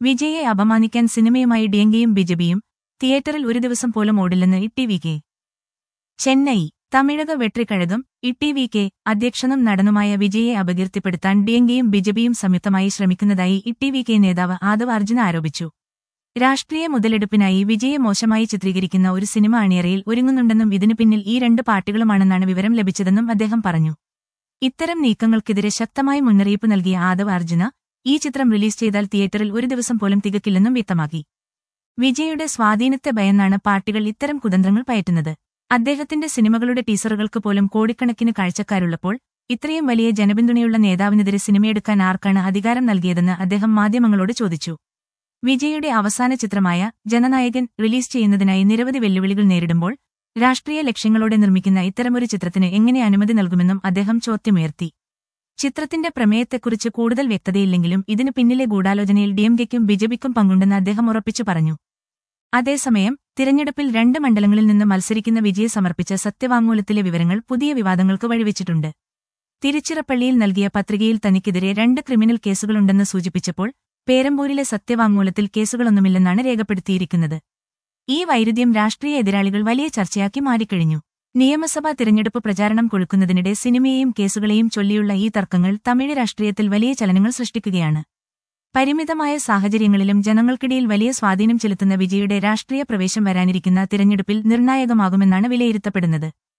വിജയെ അപമാനിക്കാൻ സിനിമയുമായി ഡിയങ്കയും ബിജബിയും തിയേറ്ററിൽ ഒരു ദിവസം പോലും ഓടില്ലെന്ന് ഇട്ടി വി കെ ചെന്നൈ തമിഴക വെട്രിക്കഴകം ഇട്ടി വി കെ അധ്യക്ഷനും നടനുമായ വിജയെ അപകീർത്തിപ്പെടുത്താൻ ഡിയങ്കയും ബിജബിയും സംയുക്തമായി ശ്രമിക്കുന്നതായി ഇട്ടി വി കെ നേതാവ് ആദവ് അർജുന ആരോപിച്ചു രാഷ്ട്രീയ മുതലെടുപ്പിനായി വിജയെ മോശമായി ചിത്രീകരിക്കുന്ന ഒരു സിനിമ അണിയറയിൽ ഒരുങ്ങുന്നുണ്ടെന്നും ഇതിനു പിന്നിൽ ഈ രണ്ട് പാർട്ടികളുമാണെന്നാണ് വിവരം ലഭിച്ചതെന്നും അദ്ദേഹം പറഞ്ഞു ഇത്തരം നീക്കങ്ങൾക്കെതിരെ ശക്തമായ മുന്നറിയിപ്പ് നൽകിയ ആദവ് അർജുന ഈ ചിത്രം റിലീസ് ചെയ്താൽ തിയേറ്ററിൽ ഒരു ദിവസം പോലും തികക്കില്ലെന്നും വ്യക്തമാക്കി വിജയുടെ സ്വാധീനത്തെ ഭയന്നാണ് പാർട്ടികൾ ഇത്തരം കുതന്ത്രങ്ങൾ പയറ്റുന്നത് അദ്ദേഹത്തിന്റെ സിനിമകളുടെ ടീസറുകൾക്ക് പോലും കോടിക്കണക്കിന് കാഴ്ചക്കാരുള്ളപ്പോൾ ഇത്രയും വലിയ ജനപിന്തുണയുള്ള നേതാവിനെതിരെ സിനിമയെടുക്കാൻ ആർക്കാണ് അധികാരം നൽകിയതെന്ന് അദ്ദേഹം മാധ്യമങ്ങളോട് ചോദിച്ചു വിജയുടെ അവസാന ചിത്രമായ ജനനായകൻ റിലീസ് ചെയ്യുന്നതിനായി നിരവധി വെല്ലുവിളികൾ നേരിടുമ്പോൾ രാഷ്ട്രീയ ലക്ഷ്യങ്ങളോടെ നിർമ്മിക്കുന്ന ഇത്തരമൊരു ചിത്രത്തിന് എങ്ങനെ അനുമതി നൽകുമെന്നും അദ്ദേഹം ചോദ്യമുയർത്തി ചിത്രത്തിന്റെ പ്രമേയത്തെക്കുറിച്ച് കൂടുതൽ വ്യക്തതയില്ലെങ്കിലും ഇതിനു പിന്നിലെ ഗൂഢാലോചനയിൽ ഡിഎംകെക്കും ബിജെപിക്കും പങ്കുണ്ടെന്ന് അദ്ദേഹം ഉറപ്പിച്ചു പറഞ്ഞു അതേസമയം തിരഞ്ഞെടുപ്പിൽ രണ്ട് മണ്ഡലങ്ങളിൽ നിന്ന് മത്സരിക്കുന്ന വിജയെ സമർപ്പിച്ച സത്യവാങ്മൂലത്തിലെ വിവരങ്ങൾ പുതിയ വിവാദങ്ങൾക്ക് വഴിവെച്ചിട്ടുണ്ട് തിരുച്ചിറപ്പള്ളിയിൽ നൽകിയ പത്രികയിൽ തനിക്കെതിരെ രണ്ട് ക്രിമിനൽ കേസുകളുണ്ടെന്ന് സൂചിപ്പിച്ചപ്പോൾ പേരമ്പൂരിലെ സത്യവാങ്മൂലത്തിൽ കേസുകളൊന്നുമില്ലെന്നാണ് രേഖപ്പെടുത്തിയിരിക്കുന്നത് ഈ വൈരുദ്ധ്യം രാഷ്ട്രീയ എതിരാളികൾ വലിയ ചർച്ചയാക്കി മാറിക്കഴിഞ്ഞു നിയമസഭാ തിരഞ്ഞെടുപ്പ് പ്രചാരണം കൊഴുക്കുന്നതിനിടെ സിനിമയെയും കേസുകളെയും ചൊല്ലിയുള്ള ഈ തർക്കങ്ങൾ തമിഴ് രാഷ്ട്രീയത്തിൽ വലിയ ചലനങ്ങൾ സൃഷ്ടിക്കുകയാണ് പരിമിതമായ സാഹചര്യങ്ങളിലും ജനങ്ങൾക്കിടയിൽ വലിയ സ്വാധീനം ചെലുത്തുന്ന വിജയുടെ രാഷ്ട്രീയ പ്രവേശം വരാനിരിക്കുന്ന തിരഞ്ഞെടുപ്പിൽ നിർണായകമാകുമെന്നാണ് വിലയിരുത്തപ്പെടുന്നത്